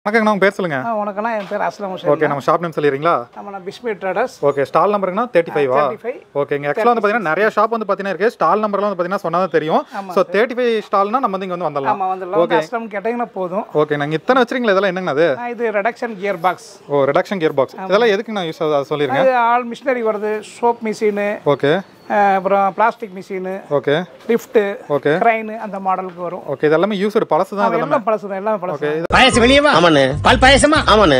வணக்கங்கண்ணா உங்க பேர் சொல்லுங்க ஆ வணக்கம்ண்ணா என் பேர் அஸ்லாம் ஹுசேன் ஓகே நம்ம ஷாப் நேம் சொல்லிடுறீங்களா நம்ம நான் பிஸ்மி ட்ரேடர்ஸ் ஓகே ஸ்டால் நம்பருங்கண்ணா தேர்ட்டி ஃபைவா தேர்ட்டி ஃபைவ் ஓகேங்க ஆக்சுவலாக வந்து பார்த்தீங்கன்னா நிறைய ஷாப் வந்து பார்த்தீங்கன்னா இருக்கு ஸ்டால் நம்பர்லாம் வந்து பார்த்தீங்கன்னா சொன்னா தான் தெரியும் ஸோ தேர்ட்டி ஃபைவ் ஸ்டால்னா நம்ம வந்து இங்கே வந்து வந்துடலாம் ஆமாம் வந்துடலாம் வந்து அஸ்லாம் கேட்டிங்கன்னா போதும் ஓகே நாங்கள் இத்தனை வச்சிருக்கீங்களா இதெல்லாம் என்னங்கண்ணா அது ஆ, இது reduction gear box oh reduction gear box இதெல்லாம் எதுக்கு நான் யூஸ் ஆகுது சொல்லிருங்க இது ஆல் மிஷினரி வருது சோப் மிஷினு ஓகே அப்புறம் plastic machine okay lift okay crane அந்த மாடலுக்கு வரும் ஓகே இது எல்லாமே யூஸ் பழசு தான் இதெல்லாம் எல்லாம் பழசு தான் எல்லாம் பழசு தான். பாயசம் வெளியவா ஆமாண்ணே பால் பாயசமா ஆமாண்ணே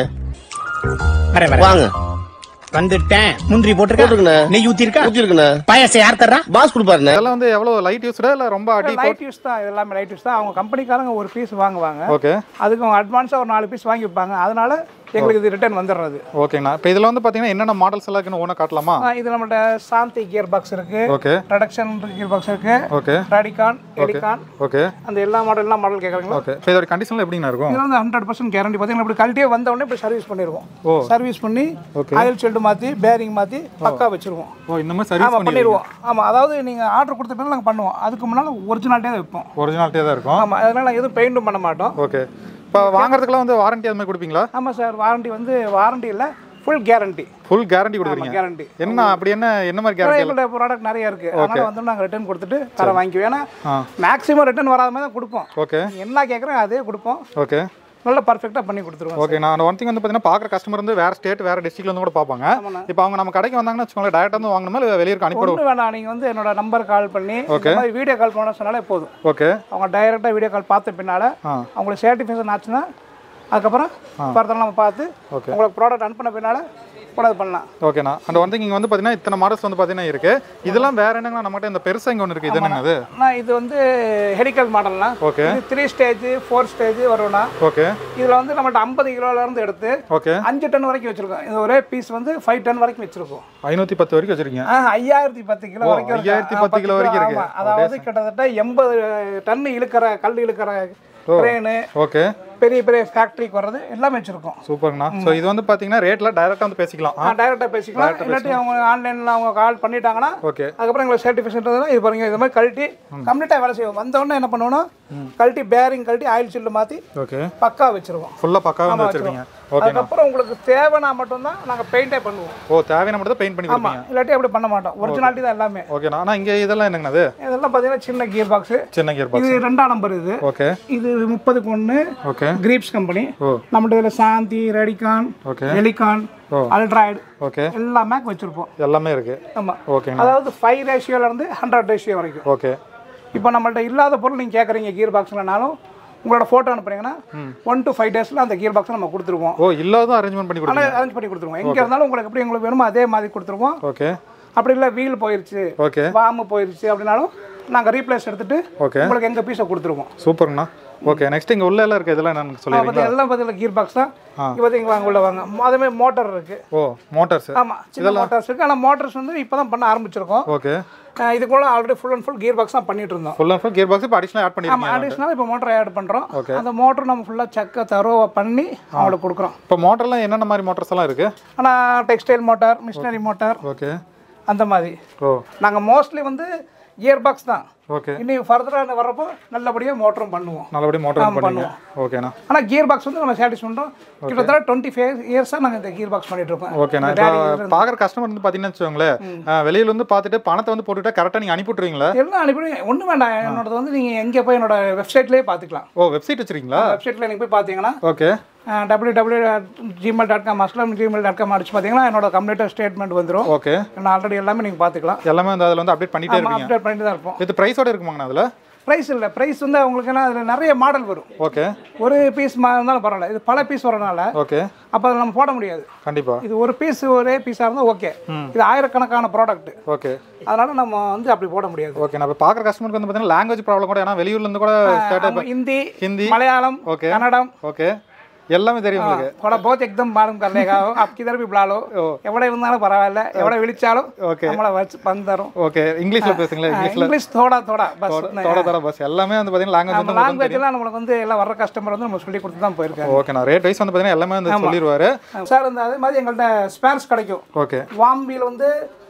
வரேன் வரேன் வாங்க வந்துட்டேன் முந்திரி போட்டிருக்கா போட்டிருக்கண்ணே. நெய் ஊத்தி இருக்கா ஊத்தி இருக்குண்ணே பாயசம் யார் தர்றா பாஸ் கொடுப்பாருண்ணே இதெல்லாம் வந்து எவ்வளோ லைட் யூஸ்டா இல்லை ரொம்ப அடி லைட் யூஸ் தான் இது எல்லாமே லைட் யூஸ் தான் அவங்க கம்பெனிக்காரங்க ஒரு பீஸ் வாங்குவாங்க ஓகே அதுக்கு அவங்க அட்வான்ஸாக ஒரு நாலு பீஸ் வாங்கி வைப்பாங்க அதனால எங்களுக்கு இது ரிட்டர்ன் வந்துடுறது ஓகேண்ணா இப்போ இதில் வந்து பார்த்தீங்கன்னா என்னென்ன மாடல்ஸ் எல்லாம் இருக்குன்னு ஒன்று காட்டலாமா ஆ, இது நம்மள்ட்ட சாந்தி கியர் பாக்ஸ் இருக்கு ஓகே ரெடக்ஷன் கியர் பாக்ஸ் இருக்கு ஓகே ராடிகான் எலிகான் ஓகே அந்த எல்லா மாடல் எல்லா மாடல் கேட்குறீங்களா ஓகே இப்போ இதோட கண்டிஷனில் எப்படிண்ணா இருக்கும் இதில் வந்து ஹண்ட்ரட் பர்சன்ட் கேரண்டி பார்த்தீங்கன்னா இப்படி கழட்டியே வந்த உடனே இப்படி சர்வீஸ் பண்ணிடுவோம் ஓ. சர்வீஸ் பண்ணி ஆயில் ஷெல்டு மாற்றி பேரிங் மாற்றி பக்கா வச்சிருவோம் ஓ இந்த மாதிரி சர்வீஸ் ஆமாம் பண்ணி பண்ணிடுவோம் ஆமாம் அதாவது நீங்கள் ஆர்டர் கொடுத்த பிறகு நாங்கள் பண்ணுவோம் அதுக்கு முன்னால் ஒரிஜினாலிட்டியாக தான் வைப்போம் ஒரிஜினாலிட்டியே தான் இருக்கும் ஆமாம் அதனால் நாங்கள் எதுவும் பெயிண்ட்டும் பண்ண மாட்டோம் ஓகே இப்போ வாங்குறதுக்குலாம் வந்து வாரண்டி அது மாதிரி கொடுப்பீங்களா ஆமாம் சார் வாரண்டி வந்து வாரண்டி இல்லை ஃபுல் கேரண்டி ஃபுல் கேரண்டி கொடுக்குறீங்க கேரண்டி என்ன அப்படி என்ன என்ன மாதிரி கேரண்டி எங்கள்கிட்ட ப்ராடக்ட் நிறைய இருக்குது அதனால் வந்து நாங்கள் ரிட்டர்ன் கொடுத்துட்டு தர வாங்கிக்குவோம் ஏன்னா மேக்ஸிமம் ரிட்டர்ன் வராத மாதிரி தான் கொடுப்போம் ஓகே நீங்க என்ன கேட்குறோம் அதே கொடுப்போம் ஓகே நல்லா பர்ஃபெக்டாக பண்ணி கொடுத்துருவோம் ஓகே நான் ஒன் திங் வந்து பார்த்தீங்கன்னா பார்க்குற கஸ்டமர் வந்து வேறு ஸ்டேட் வேறு டிஸ்ட்ரிக்ட்ல வந்து கூட பார்ப்பாங்க இப்போ அவங்க நம்ம கடைக்கு வந்தாங்கன்னு வச்சுக்கோங்களேன் டேரெக்டாக வந்து வாங்கணுமா இல்லை வெளியூருக்கு அனுப்பிவிடுவோம் ஒன்றும் வேண்டாம் நீங்கள் வந்து என்னோட நம்பர் கால் பண்ணி இந்த மாதிரி வீடியோ கால் பண்ண சொன்னாலே போதும் ஓகே அவங்க டைரெக்டாக வீடியோ கால் பார்த்த பின்னால் ஆ. அவங்களுக்கு சர்டிஃபிகேஷன் ஆச்சுன்னா அதுக்கப்புறம் ஃபர்தர் நம்ம பார்த்து Okay. உங்களுக்கு ப்ராடக்ட் அனுப்பின பின்னால் கூட இது பண்ணலாம் ஓகேண்ணா அண்ட் வந்து இங்கே வந்து பார்த்தீங்கன்னா இத்தனை மாடல்ஸ் வந்து பார்த்தீங்கன்னா இருக்கு இதெல்லாம் வேற என்னங்கண்ணா நம்மகிட்ட இந்த பெருசாக இங்கே ஒன்று இருக்குது இது என்னங்க அது நான் இது வந்து ஹெலிக்கல் மாடல்னா ஓகே இது த்ரீ ஸ்டேஜ் ஃபோர் ஸ்டேஜ் வரும்னா ஓகே இதில் வந்து நம்மள்ட்ட ஐம்பது கிலோலேருந்து எடுத்து ஓகே அஞ்சு டன் வரைக்கும் வச்சிருக்கோம் இது ஒரே பீஸ் வந்து ஃபைவ் டன் வரைக்கும் வச்சிருக்கோம் ஐநூற்றி பத்து வரைக்கும் வச்சிருக்கீங்க ஆ, ஐயாயிரத்தி பத்து கிலோ வரைக்கும் இருக்கு. 5010 ஆ, பத்து கிலோ வரைக்கும் இருக்கு. ஆமா. அதாவது கிட்டத்தட்ட எண்பது டன் இழுக்கிற கல் இழுக்கிற ட்ரெயின் ஓகே பெரிய பெரிய ஃபேக்ட்ரிக்கு வர்றது எல்லாமே வச்சிருக்கோம் சூப்பர்ண்ணா ஸோ இது வந்து பார்த்தீங்கன்னா ரேட்டில் டைரெக்டாக வந்து பேசிக்கலாம் ஆ டைரெக்டாக பேசிக்கலாம் இல்லாட்டி அவங்க ஆன்லைனில் அவங்க கால் பண்ணிட்டாங்கன்னா ஓகே அதுக்கப்புறம் எங்களுக்கு சர்டிஃபிகேஷன் இது பாருங்க இது மாதிரி கழட்டி கம்ப்ளீட்டாக வேலை செய்வோம் வந்த உடனே என்ன பண்ணுவோம்னா கழட்டி பேரிங் கழட்டி ஆயில் சில்லு மாற்றி ஓகே பக்கா வச்சிருவோம் ஃபுல்லாக பக்காவாக வந்து வச்சிருக்கீங்க ஓகேண்ணா அதுக்கப்புறம் உங்களுக்கு தேவைன்னா மட்டும்தான் நாங்கள் பெயிண்டே பண்ணுவோம் ஓ தேவையான மட்டும் தான் பெயிண்ட் பண்ணி ஆமாம் கொடுப்பீங்க இல்லாட்டி அப்படி பண்ண மாட்டோம் ஒரிஜினாலிட்டி தான் எல்லாமே ஓகேண்ணா ஆனால் இங்கே இதெல்லாம் என்னங்கண்ணா அது இதெல்லாம் பார்த்தீங்கன்னா சின்ன கியர் பாக்ஸு சின்ன கியர் பாக்ஸ் இது ரெண்டாம் நம்பர் இது ஓகே இது முப்பதுக்கு ஒன்று ஓகே கிரீப்ஸ் கம்பெனி ஓ நம்மகிட்ட இதில் சாந்தி ரெடிகான் ஓகே எலிகான் ஓ. அல்ட்ராய்டு ஓகே எல்லா மேக் வச்சுருப்போம் எல்லாமே இருக்கு ஆமாம் ஓகேங்க அதாவது ஃபைவ் ரேஷியோலேருந்து ஹண்ட்ரட் ரேஷியோ வரைக்கும் ஓகே இப்போ நம்மள்ட்ட இல்லாத பொருள் நீங்கள் கேட்குறீங்க கியர் பாக்ஸ்லனாலும் உங்களோட ஃபோட்டோ அனுப்புறீங்கன்னா ஒன் to ஃபைவ் டேஸில் அந்த கியர் பாக்ஸை நம்ம கொடுத்துருவோம் ஓ இல்லாத அரேஞ்ச்மெண்ட் பண்ணி கொடுப்பீங்க ஆனால் அரேஞ்ச் பண்ணி கொடுத்துருவோம் எங்கே இருந்தாலும் உங்களுக்கு எப்படி உங்களுக்கு வேணுமோ அதே மாதிரி கொடுத்துருவோம் ஓகே அப்படி இல்லை வீல் போயிருச்சு ஓகே வாமு போயிருச்சு அப்படின்னாலும் நாங்கள் ரீப்ளேஸ் எடுத்துட்டு ஓகே உங்களுக்கு எங்கள் பீஸை கொடுத்துருவோம் சூப்பர்ண்ணா ஓகே நெக்ஸ்ட் இங்கே உள்ள எல்லாம் இருக்குது இதெல்லாம் என்னன்னு சொல்லிடுறீங்க பார்த்தீங்க எல்லாம் பார்த்தீங்கன்னா கியர் பாக்ஸ் தான் இப்போ பார்த்தீங்க வாங்க உள்ள வாங்க அதே மாதிரி மோட்டார் இருக்குது ஓ மோட்டார்ஸ் ஆமாம் சின்ன மோட்டார்ஸ் இருக்குது ஆனால் மோட்டார்ஸ் வந்து இப்போ தான் பண்ண ஆரம்பிச்சிருக்கோம் ஓகே அஹ் இதுக்குள்ள already full and full gear box தான் பண்ணிட்டு இருந்தோம் full and full gear box இப்போ அடிஷனல் ஆட் ஆமாம் பண்ணிருக்கீங்க அடிஷ்னல் இப்போ மோட்டர் ஆட் பண்ணுறோம் அந்த மோட்டர் நம்ம ஃபுல்லாக செக்க தரோவை பண்ணி அவங்களுக்கு கொடுக்குறோம் இப்போ மோட்டர்லாம் என்னென்ன மாதிரி மோட்டர்ஸ் எல்லாம் இருக்கு ஆனால் textile motor machinery motor okay அந்த மாதிரி ஓ நாங்கள் மோஸ்ட்லி வந்து கியர் பாக்ஸ் தான் ஓகே இன்னும் ஃபர்தராக வர்றப்போ நல்லபடியாக மோட்டரும் பண்ணுவோம் நல்லபடியாக மோட்டர் பண்ணுவீங்க ஓகேண்ணா ஆனால் கியர் பாக்ஸ் வந்து நம்ம சாட்டிஸ் பண்ணுறோம் கிட்டத்தட்ட டுவெண்ட்டி ஃபைவ் இயர்ஸாக நாங்கள் இந்த கியர் பாக்ஸ் பண்ணிட்டு இருக்கோம் ஓகேண்ணா இப்போ பார்க்குற கஸ்டமர் வந்து பார்த்தீங்கன்னு வச்சுக்கோங்களேன் அஹ், வெளியில வந்து பார்த்துட்டு பணத்தை வந்து போட்டுவிட்டா கரெக்டாக நீங்கள் அனுப்பி விட்ருவீங்களா எல்லாம் அனுப்பி ஒன்றும் வேண்டாம் என்னோடது வந்து நீங்கள் எங்கே போய் என்னோட வெப்சைட்லேயே பார்த்துக்கலாம் ஓ வெப்சைட் வச்சுருக்கீங்களா வெப்சைட்டில் நீங்கள் போய் பார்த்தீங்கன்னா okay W W Gmail dot com Aslam Gmail dot com அடிச்சு பார்த்தீங்கன்னா என்னோட கம்ப்ளீட்டாக ஸ்டேட்மெண்ட் வந்துடும் ஓகே நான் ஆல்ரெடி எல்லாமே நீங்கள் பார்த்துக்கலாம் எல்லாமே வந்து அதில் வந்து அப்டேட் பண்ணிட்டே இருப்பீங்க அப்டேட் பண்ணிட்டு தான் இருப்போம் இது ப்ரைஸோட இருக்குமாங்கண்ணா அதில் ப்ரைஸ் இல்லை ப்ரைஸ் வந்து உங்களுக்கு என்ன அதில் நிறைய மாடல் வரும் ஓகே ஒரு பீஸ் இருந்தாலும் பரவாயில்ல இது பல பீஸ் வரனால ஓகே அப்போ அதில் நம்ம போட முடியாது கண்டிப்பாக இது ஒரு பீஸ் ஒரே பீஸாக இருந்தால் ஓகே இது ஆயிரக்கணக்கான ப்ராடக்ட் ஓகே அதனால நம்ம வந்து அப்படி போட முடியாது ஓகே நான் இப்போ பார்க்குற கஸ்டமருக்கு வந்து பார்த்தீங்கன்னா லாங்குவேஜ் ப்ராப்ளம் கூட ஏன்னா வெளியூர்லேருந்து கூட ஸ்டார்ட் நம்ம ஹிந்தி ஹிந்தி मलयालम Okay. कन्नडम ஓகே எல்லாமே தெரியும் உங்களுக்கு थोड़ा बहुत एकदम मालूम कर लेगा आप किधर भी बुला लो எவ்வளோ இருந்தாலும் பரவாயில்ல எவ்வளோ விழிச்சாலும் Okay. நம்மளை வச்சு பந்தரும் ஓகே இங்கிலீஷில் பேசுங்களேன் இங்கிலீஷில் இங்கிலீஷ் தோடா தோடா பஸ் தோட தோட பஸ் எல்லாமே வந்து பார்த்தீங்கன்னா லாங்குவேஜ் நம்ம வந்து லாங்குவேஜ் எல்லாம் நம்மளுக்கு வந்து எல்லாம் வர்ற கஸ்டமர் வந்து நம்ம சொல்லி கொடுத்து தான் போயிருக்காங்க ஓகே நான் ரேட் வைஸ் வந்து பார்த்தீங்கன்னா எல்லாமே வந்து சொல்லிடுவாரு சார் இந்த அதே மாதிரி எங்கள்கிட்ட ஸ்பேர்ஸ் கிடைக்கும் ஓகே வாம் வீல் வந்து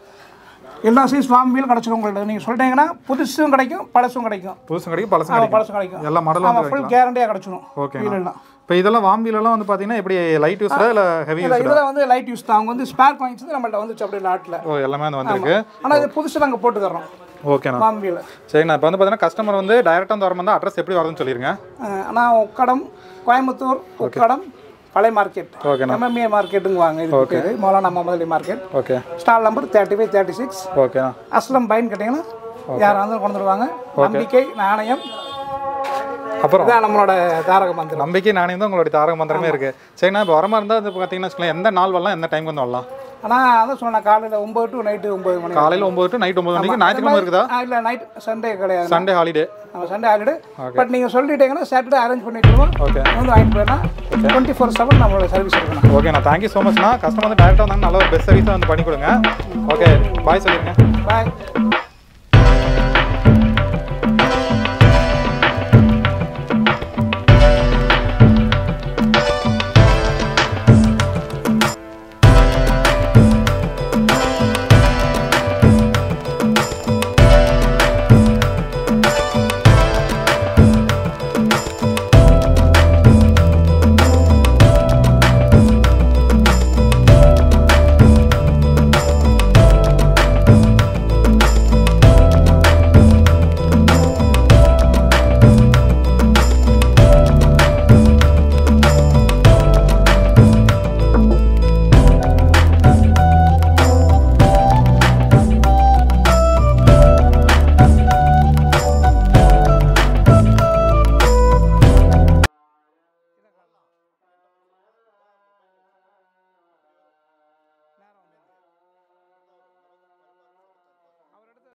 எல்லா சைஸ் வாம் வீல் கிடைச்சிடும் உங்கள்ட்ட நீங்கள் சொல்லிட்டீங்கன்னா புதுசும் கிடைக்கும் பழசும் கிடைக்கும் புதுசும் கிடைக்கும் பழசும் ஆமாம் கிடைக்கும் பழசும் கிடைக்கும் எல்லா மாடலும் ஆமாம் வந்து ஃபுல் கேரண்டியாக கிடைச்சிடும் ஓகே வீல் எல்லாம் இப்போ இதெல்லாம் வாம்பிலெல்லாம் வந்து பார்த்தீங்கன்னா எப்படி லைட் யூஸ்டா இல்லை ஹெவி இல்லை யூஸ்டா இதில் வந்து லைட் யூஸ் தான் அவங்க வந்து ஸ்பேர் காயின்ஸ் வந்து நம்மள்ட்ட வந்துச்சு அப்படியே லாட்டில் ஓ எல்லாமே வந்து வந்திருக்கு ஆனால் இது புதுசு நாங்கள் போட்டு தர்றோம் ஓகேண்ணா பாம்பியில் சரிண்ணா இப்போ வந்து பார்த்தீங்கன்னா கஸ்டமர் வந்து டைரெக்டாக வந்து வரும்போது அட்ரஸ் எப்படி வருதுன்னு சொல்லிருங்க ஆனால் உக்கடம் கோயம்புத்தூர் உக்கடம் பழைய மார்க்கெட் ஓகேண்ணா எம்எம்ஏ மார்க்கெட்டுங்க வாங்க இதுக்கு பேர் Maulana Mohammed market okay stall number thirty five thirty six ஓகேண்ணா அஸ்லம் பைன் கேட்டிங்கன்னா யாராக இருந்தாலும் கொண்டு வந்துருவாங்க நம்பிக்கை நாணயம் அப்புறம் இதான் நம்மளோட தாரக மந்திரம் நம்பிக்கை நாணயம் தான் உங்களுடைய தாரக மந்திரமே இருக்கு சரிண்ணா இப்போ வரமா இருந்தால் வந்து பார்த்தீங்கன்னா வச்சுக்கோங்களேன், எந்த நாள் வரலாம் எந்த டைம் வந்து வரலாம் ஆனால் அதான் சொன்னேன் காலையில் ஒம்பது டு நைட்டு ஒம்பது மணி காலையில் ஒம்பது டு நைட் ஒம்பது மணிக்கு ஞாயிற்றுக்கிழமை இருக்குதா இல்லை நைட் சண்டே கிடையாது சண்டே ஹாலிடே நம்ம சண்டே ஹாலிடே பட் நீங்கள் சொல்லிட்டீங்கன்னா சாட்டர்டே அரேஞ்ச் பண்ணி வச்சுருவோம் ஓகே வந்து வாங்கிட்டு போயிடலாம் டுவெண்ட்டி ஃபோர் செவன் நம்மளோட சர்வீஸ் இருக்கணும் ஓகேண்ணா தேங்க்யூ ஸோ மச்ண்ணா கஸ்டமர் வந்து டேரெக்டாக வந்தாங்க நல்ல ஒரு பெஸ்ட் சர்வீஸாக வந்து பண்ணி கொடுங்க ஓகே பாய் சொல்லிருங்க பாய்